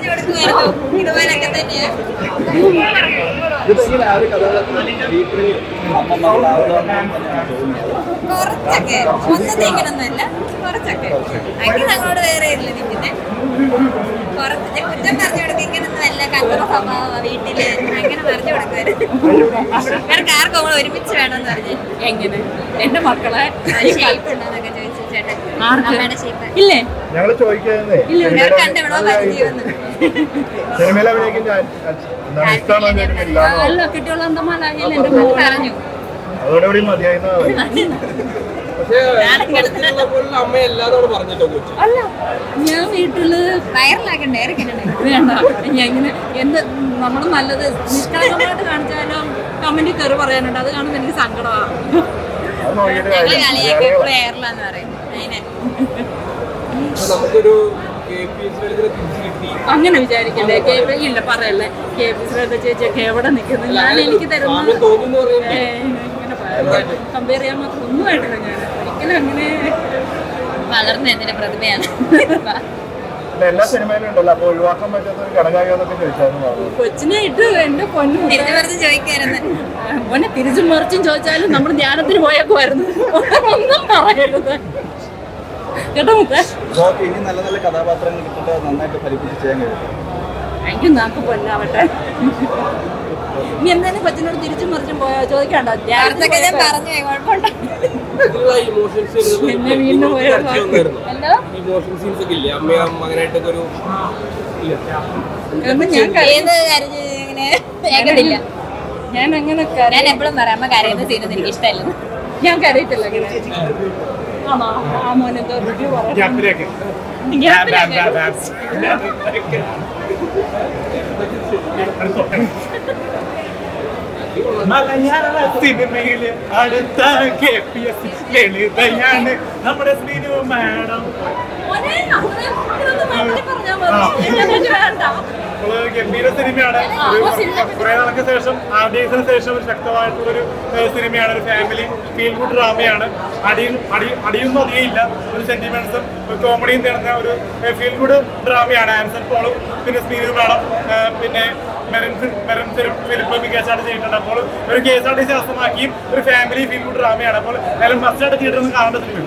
പറഞ്ഞു കൊടുക്കുമായിരുന്നു ഇതുപോലൊക്കെ തന്നെയാ ഇതിപ്പോ ആ ഒരു കഥാപാത്രം വീട്ടിൽ അമ്മമാരുണ്ടാവുന്നതാണ് തോന്നുന്നത് കുറച്ചൊക്കെ ഒന്നത്തെ ഇങ്ങനൊന്നുമല്ല കുറച്ചൊക്കെ അങ്ങനെ ഞങ്ങളോട് വേറെ ഇല്ല നിൽക്കുന്നെ കുറച്ച് കുറ്റം പറഞ്ഞു കൊടുക്കുക ഇങ്ങനൊന്നും അല്ല കത്തറ സ്വഭാവ വീട്ടില് അങ്ങനെ പറഞ്ഞു കൊടുക്കുമായിരുന്നു ഇവർക്ക് ആർക്കും നമ്മൾ ഒരുമിച്ച് വേണമെന്ന് പറഞ്ഞു എങ്ങനെ എന്റെ മക്കളെ ഷേപ്പ് ഉണ്ടോന്നൊക്കെ ചോദിച്ചു ചേട്ടൻ ആർക്ക്? അമ്മയുടെ ഷേപ്പ് ഇല്ലേ ഞങ്ങള് ചോദിക്കുന്നേ ഇവർ കണ്ടെവിടോ പരിചയമെന്ന് സിനിമയിൽ അഭിനയിക്കാൻ ഞാൻ എന്താണ് ഇഷ്ടമാണോ എന്ന് ചോദിക്കുന്നില്ല അല്ല കിട്ടിയുള്ള അന്തമാലാകില്ല എന്റെ മോള് പറഞ്ഞു അതോടുകൂടി മതിയായിന്നാ പറയുന്നത്. പക്ഷേ പഠിച്ചിട്ടുള്ള പോലുള്ള അമ്മയല്ലാതാണ് പറഞ്ഞിട്ടോ കൊച്ചു അല്ല ഞാൻ വീട്ടില് വൈറലാക്കണ്ടേ ഇറക്കിട്ടുണ്ടെങ്കിൽ വേണ്ട ഞാൻ ഇങ്ങനെ എന്ത് നമ്മൾ നല്ലത് നിഷ്കളങ്കമായിട്ട് കാണിച്ചാലും കമന്റിൽ കയറി പറയാനുണ്ട് അത് കാണുമ്പോൾ എനിക്ക് സങ്കടമാണ് അത് നോക്കിയിട്ട് ഞങ്ങൾ കാര്യം കളിയാക്കി എപ്പോഴും എയർലാന്ന് പറയും അതിനെ അപ്പൊ നമുക്കൊരു കെ പി എസ് തിരിച്ചു കിട്ടി അങ്ങനെ വിചാരിക്കല്ലേ കെ പി ഇല്ല പറയല്ലേ കെ പി ശ്രീധ ചേച്ചിയൊക്കെ എവിടെ നിൽക്കുന്നു ഞാൻ എനിക്ക് തരുന്ന സാമ്യം തോന്നുന്നു പറയുമ്പോ ഏ, ഇങ്ങനെ കമ്പയർ ചെയ്യാൻ മാത്രം ഒന്നും ആയിട്ടില്ല ഞാൻ ഒരിക്കലും അങ്ങനെ വളർന്ന എന്തിന്റെ പ്രതിഭയാണ് അല്ല, എല്ലാ സിനിമയിലും ഉണ്ടല്ലോ അപ്പൊ ഒഴിവാക്കാൻ പറ്റാത്ത ഒരു ഘടകമായോന്നൊക്കെ ചോദിച്ചായിരുന്നു പറഞ്ഞത് കൊച്ചിനെ ഇട്ട് എന്റെ പൊന്നു തിരിച്ചു പറഞ്ഞ് ചോദിക്കായിരുന്നു മോനെ തിരിച്ചും മറിച്ചും ചോദിച്ചാലും നമ്മൾ ധ്യാനത്തിന് പോയേക്കുമായിരുന്നു ഒന്നും പറയരുത് കേട്ടോ മുത്തേ അപ്പൊ ഇനി നല്ല നല്ല കഥാപാത്രങ്ങൾ കിട്ടിട്ട് നന്നായിട്ട് ഫലിപ്പിച്ച് ചെയ്യാൻ കഴിയും എനിക്ക് നാക്ക് പൊന്നാവട്ടെ ഇനി എന്തായാലും കൊച്ചിനോട് തിരിച്ചും മറിച്ചും പോയാ ചോദിക്കണ്ടോ നേരത്തൊക്കെ ഞാൻ പറഞ്ഞു കുഴപ്പമുണ്ടോ ഇതിലുള്ള ഇമോഷൻ സീൻസ് എന്നെ വീണ്ടും പോയാ ചർച്ച വന്നായിരുന്നു ഹലോ ഇമോഷൻ സീൻസ് ഒക്കെ ഇല്ലേ അമ്മയും മകനായിട്ടൊക്കെ ഒരു ഇല്ല എന്ന് ഞാൻ കര- ഏത് കരഞ്ഞ് ഇങ്ങനെ കേൾക്കത്തില്ല ഞാൻ അങ്ങനെ കര- ഞാൻ എപ്പോഴും പറയാം അമ്മ കരയുന്ന സീനൊന്നും എനിക്ക് ഇഷ്ടമല്ലെന്ന് ഞാൻ കരയിട്ടില്ല അങ്ങനെ ആണോ ആ മോനെ എന്തോ review പറയാം. ഗ്യാപ്പിലേക്ക് മലയാള സിനിമയില് അടുത്ത കെ പി എസ് ലളിതയാണ് നമ്മുടെ ശ്രീനു മാഡം മോനെ, അത്രയും ഇതൊന്നും മറുപടി പറഞ്ഞാ മതി. എന്നെ വേണ്ട. നമ്മള് ഗംഭീര സിനിമയാണ് ആ, ഒരു ആ സിനിമ. കുറെ നാൾക്ക് ശേഷം ആർഡിയസിന് ശേഷം ഒരു ശക്തമായിട്ടുള്ള ഒരു സിനിമയാണ് ഒരു ഫാമിലി ഫീൽ ഗുഡ് ഡ്രാമയാണ് അടിയും അടി അടിയൊന്നും അധികമില്ല ഒരു സെന്റിമെന്റ്സും കോമഡിയും തീർന്ന ഒരു ഫീൽ ഗുഡ് ഡ്രാമയാണ് ആൻസൺ പോളും പിന്നെ സ്മീനു മേളം പിന്നെ മെറിൻ മെറിൻ ഫിലിപ്പ് മികച്ചായിട്ട് ചെയ്തിട്ടുണ്ട് അപ്പോൾ ഒരു K S R T C അസ്തമാക്കിയും ഒരു ഫാമിലി ഫീൽ ഗുഡ് ഡ്രാമയാണ് അപ്പോൾ എന്തായാലും മസ്റ്റായിട്ട് തിയേറ്ററിൽ നിന്ന് കാണേണ്ട സിനിമ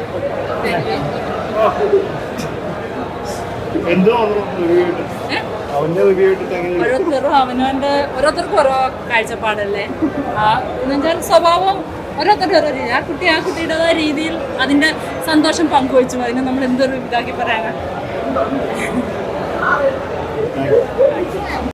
എന്തോ ഏ? അവന്റെ റിവ്യൂ ഇട്ടിട്ട് എങ്ങനെ ഓരോരുത്തരും അവനവന്റെ ഓരോരുത്തർക്കും ഓരോ കാഴ്ചപ്പാടല്ലേ ആ എന്നുവെച്ചാൽ സ്വഭാവം ഓരോരുത്തരുടെ ഓരോ രീതി ആ കുട്ടി ആ കുട്ടിയുടേതായ രീതിയിൽ അതിന്റെ സന്തോഷം പങ്കുവച്ചു അതിനെ നമ്മൾ എന്തൊരു ഇതാക്കി പറയാനാണ്